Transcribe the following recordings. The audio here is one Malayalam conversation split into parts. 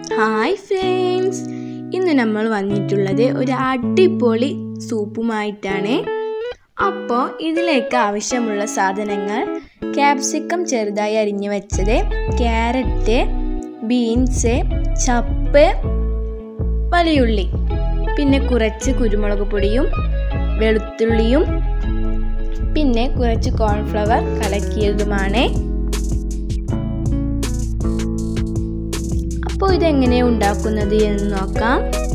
ഹായ് ഫ്രണ്ട്സ് ഇന്ന് നമ്മൾ വന്നിട്ടുള്ളത് ഒരു അടിപൊളി സൂപ്പുമായിട്ടാണ് അപ്പോൾ ഇതിലേക്ക് ആവശ്യമുള്ള സാധനങ്ങൾ ക്യാപ്സിക്കം ചെറുതായി അരിഞ്ഞു വെച്ചത് ക്യാരറ്റ് ബീൻസ് ചപ്പ് വലിയുള്ളി പിന്നെ കുറച്ച് കുരുമുളക് പൊടിയും വെളുത്തുള്ളിയും പിന്നെ കുറച്ച് കോൺഫ്ലവർ കലക്കിയതുമാണ് അപ്പോൾ ഇതെങ്ങനെയാണ് ഉണ്ടാക്കുന്നത് എന്ന് നോക്കാം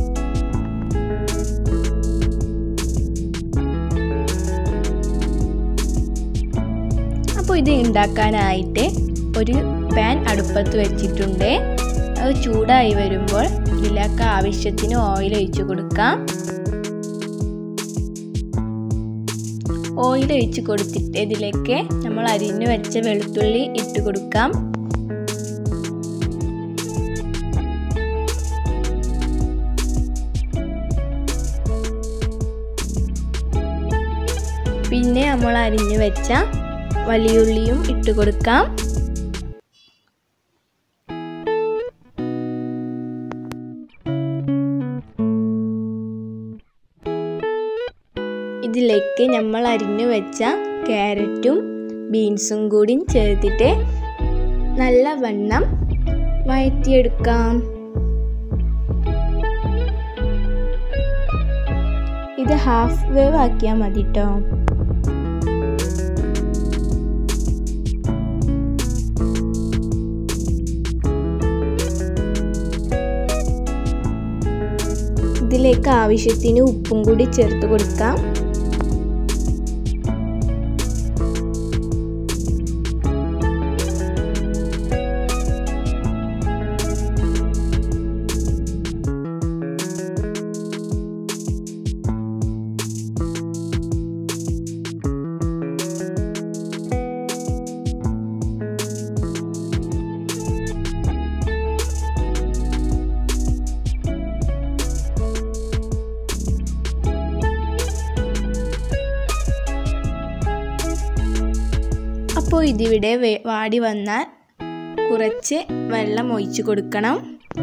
അപ്പോൾ ഇത് ഉണ്ടാക്കാനായിട്ട് ഒരു പാൻ അടുപ്പത്ത് വെച്ചിട്ടുണ്ട് അത് ചൂടായി വരുമ്പോൾ ഇതിലേക്ക് ആവശ്യത്തിന് ഓയിൽ ഒഴിച്ചു കൊടുക്കാം ഓയിൽ ഒഴിച്ച് കൊടുത്തിട്ട് ഇതിലേക്ക് നമ്മൾ അരിഞ്ഞു വെച്ച വെളുത്തുള്ളി ഇട്ട് കൊടുക്കാം പിന്നെ നമ്മൾ അരിഞ്ഞു വെച്ച വലിയുള്ളിയും ഇട്ട് കൊടുക്കാം ഇതിലേക്ക് നമ്മൾ അരിഞ്ഞു വെച്ച ക്യാരറ്റും ബീൻസും കൂടി ചേർത്തിട്ട് നല്ല വണ്ണം വഴറ്റിയെടുക്കാം ഇത് ഹാഫ് വേവ് ആക്കിയാൽ മതി കേട്ടോ ഇതിലേക്ക് ആവശ്യത്തിന് ഉപ്പും കൂടി ചേർത്ത് കൊടുക്കാം അപ്പോൾ ഇതിവിടെ വാടി വന്നാൽ കുറച്ച് വെള്ളം ഒഴിച്ചു കൊടുക്കണം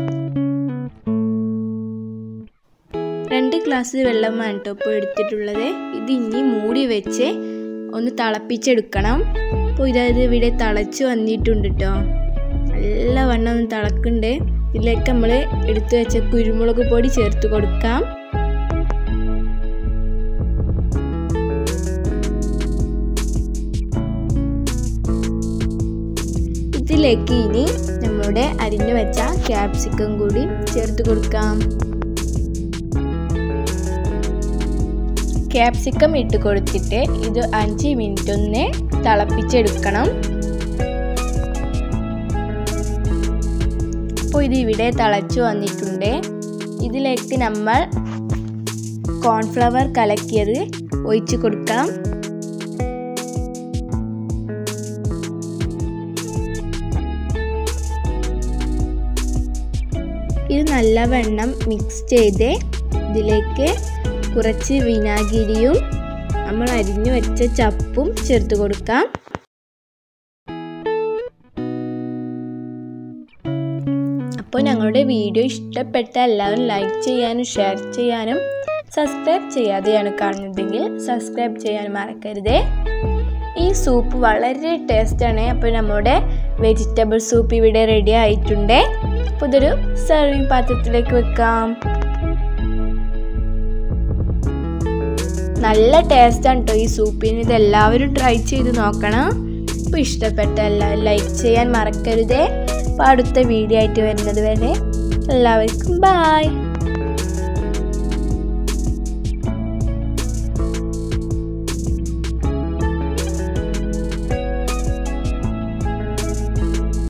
രണ്ട് ഗ്ലാസ് വെള്ളമാണ് കേട്ടോ ഇപ്പോൾ എടുത്തിട്ടുള്ളത് ഇത് ഇനി മൂടി വെച്ച് ഒന്ന് തിളപ്പിച്ചെടുക്കണം അപ്പോൾ ഇതായത് ഇവിടെ തിളച്ച് വന്നിട്ടുണ്ട് കേട്ടോ നല്ല വണ്ണം ഒന്ന് തിളക്കുന്നുണ്ട് ഇതിലേക്ക് നമ്മൾ എടുത്തു വെച്ച കുരുമുളക് പൊടി ചേർത്ത് കൊടുക്കാം ഇതിലേക്ക് ഇനി നമ്മുടെ അരിഞ്ഞു വെച്ച ക്യാപ്സിക്കം കൂടി ചേർത്ത് കൊടുക്കാം ക്യാപ്സിക്കം ഇട്ട് കൊടുത്തിട്ട് ഇത് അഞ്ച് മിനിറ്റ് ഒന്ന് തിളപ്പിച്ചെടുക്കണം അപ്പോൾ ഇത് ഇവിടെ തിളച്ചു വന്നിട്ടുണ്ട് ഇതിലേക്ക് നമ്മൾ കോൺഫ്ലവർ കലക്കിയത് ഒഴിച്ച് കൊടുക്കണം ഇത് നല്ലവണ്ണം മിക്സ് ചെയ്ത് ഇതിലേക്ക് കുറച്ച് വിനാഗിരിയും നമ്മൾ അരിഞ്ഞു വെച്ച ചപ്പും ചേർത്ത് കൊടുക്കാം അപ്പോൾ ഞങ്ങളുടെ വീഡിയോ ഇഷ്ടപ്പെട്ട എല്ലാവരും ലൈക്ക് ചെയ്യാനും ഷെയർ ചെയ്യാനും സബ്സ്ക്രൈബ് ചെയ്യാതെയാണ് കാണുന്നതെങ്കിൽ സബ്സ്ക്രൈബ് ചെയ്യാൻ മറക്കരുതേ ഈ സൂപ്പ് വളരെ ടേസ്റ്റാണ് അപ്പോൾ നമ്മുടെ വെജിറ്റബിൾ സൂപ്പ് ഇവിടെ റെഡി ആയിട്ടുണ്ട് അപ്പോൾ ഇതൊരു സെർവിങ് പാത്രത്തിലേക്ക് വെക്കാം നല്ല ടേസ്റ്റാണ് കേട്ടോ ഈ സൂപ്പിന് ഇത് എല്ലാവരും ട്രൈ ചെയ്ത് നോക്കണം അപ്പോൾ ഇഷ്ടപ്പെട്ട എല്ലാവരും ലൈക്ക് ചെയ്യാൻ മറക്കരുതേ അപ്പോൾ അടുത്ത വീഡിയോ ആയിട്ട് വരുന്നത് വരെ എല്ലാവർക്കും ബായ്